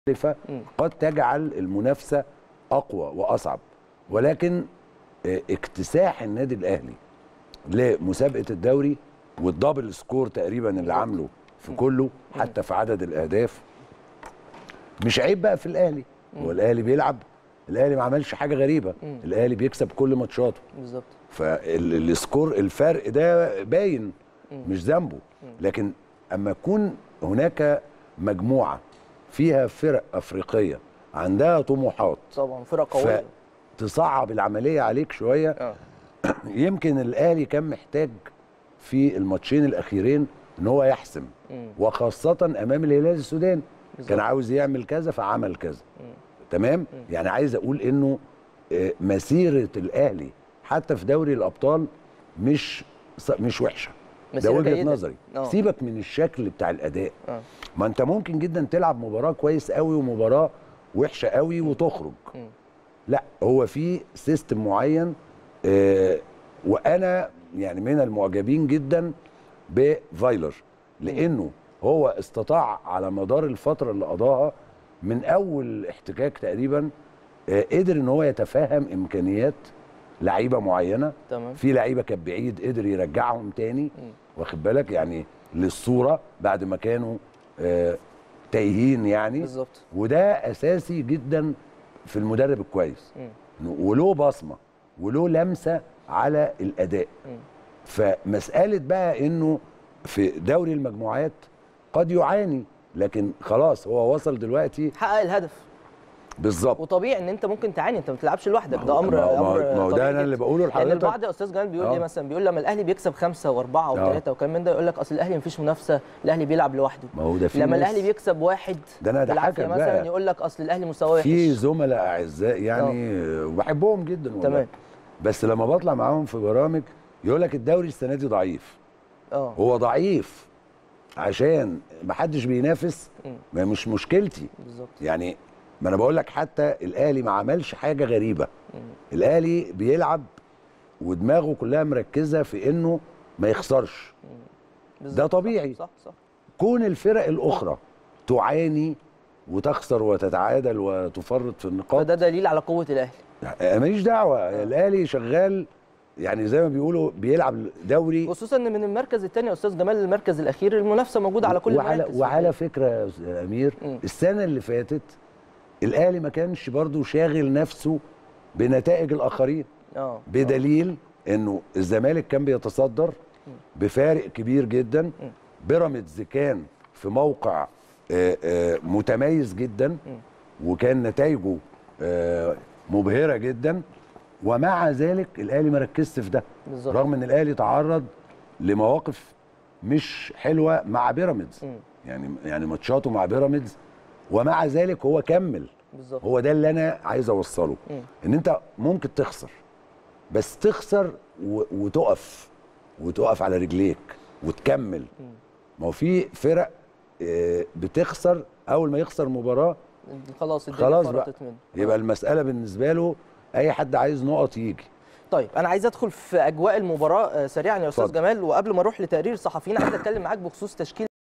مختلفة مم. قد تجعل المنافسة أقوى وأصعب ولكن آه، اكتساح النادي الأهلي لمسابقة الدوري والدبل سكور تقريبا اللي عامله في كله حتى في عدد الأهداف مش عيب بقى في الأهلي هو الأهلي بيلعب الأهلي ما عملش حاجة غريبة مم. الأهلي بيكسب كل ماتشاته بالظبط فالسكور الفرق ده باين مم. مش ذنبه لكن اما يكون هناك مجموعه فيها فرق افريقيه عندها طموحات طبعا فرقه قويه تصعب العمليه عليك شويه اه يمكن الاهلي كان محتاج في الماتشين الاخيرين ان هو يحسم مم. وخاصه امام الهلال السوداني بالظبط. كان عاوز يعمل كذا فعمل كذا تمام يعني عايز اقول انه آه، مسيره الاهلي حتى في دوري الابطال مش ص- مش وحشه ده مسيرة وجهه جيدة. نظري آه. سيبك من الشكل بتاع الاداء اه ما انت ممكن جدا تلعب مباراه كويس قوي ومباراه وحشه قوي وتخرج مم. لا هو في سيستم معين آه وانا يعني من المعجبين جدا بفايلر لانه هو استطاع على مدار الفتره اللي قضاها من اول احتكاك تقريبا آه قدر ان هو يتفهم امكانيات لعيبه معينه تمام في لعيبه كانت بعيد قدر يرجعهم تاني واخد بالك يعني للصوره بعد ما كانوا آه تايهين يعني بالظبط وده اساسي جدا في المدرب الكويس مم. إنه وله بصمه وله لمسه على الاداء مم. فمساله بقى انه في دوري المجموعات قد يعاني لكن خلاص هو وصل دلوقتي حقق الهدف بالظبط وطبيعي ان انت ممكن تعاني انت ما بتلعبش لوحدك ما ده هو- امر ما هو- امر ما هو ده طبيعي أنا اللي جدا. بقوله لان لحضرتك. البعض يا استاذ جمال بيقول آه. ايه مثلا بيقول لما الاهلي بيكسب خمسه واربعه آه. وثلاثه وكلام من ده يقول لك اصل الاهلي مفيش منافسه الاهلي بيلعب لوحده ما هو ده في لما ناس- الاهلي بيكسب واحد ده أنا بالعافية أضحكك مثلا بقى. يقول لك اصل الاهلي مستواه وحش في زملاء اعزاء يعني وبحبهم جدا والله تمام. بس لما بطلع معاهم في برامج يقول لك الدوري السنه دي ضعيف اه هو ضعيف عشان ما حدش بينافس مم. ما مش مشكلتي بالظبط يعني ما انا بقول لك حتى الاهلي ما عملش حاجه غريبه مم. الاهلي بيلعب ودماغه كلها مركزه في انه ما يخسرش بالظبط. طبيعي. صح صح كون الفرق الاخرى تعاني وتخسر وتتعادل وتفرط في النقاط فده دليل على قوه الاهلي ماليش دعوه الاهلي شغال يعني زي ما بيقولوا بيلعب دوري خصوصا ان من المركز الثاني يا استاذ جمال المركز الاخير المنافسه موجوده على كل وعلى المراكز وعلى فكره يا أستاذ امير مم. السنه اللي فاتت الاهلي ما كانش برضو شاغل نفسه بنتائج الاخرين اه بدليل انه الزمالك كان بيتصدر بفارق كبير جدا بيراميدز كان في موقع آه، آه، متميز جدا وكان نتائجه آه، مبهره جدا ومع ذلك الاهلي ما ركزش في ده بالظبط. رغم ان الاهلي تعرض لمواقف مش حلوه مع بيراميدز مم. يعني يعني ماتشاته مع بيراميدز ومع ذلك هو كمل بالظبط هو ده اللي انا عايز اوصله مم. ان انت ممكن تخسر بس تخسر و... وتقف وتقف على رجليك وتكمل ما هو في فرق آه، بتخسر اول ما يخسر مباراه خلاص الدنيا خلاص بقى فرطت منه يبقى المساله بالنسبه له اي حد عايز نقط يجي طيب انا عايز ادخل في اجواء المباراه آه، سريعا يا استاذ اتفضل. جمال وقبل ما اروح لتقرير الصحفيين عايز اتكلم معاك بخصوص تشكيل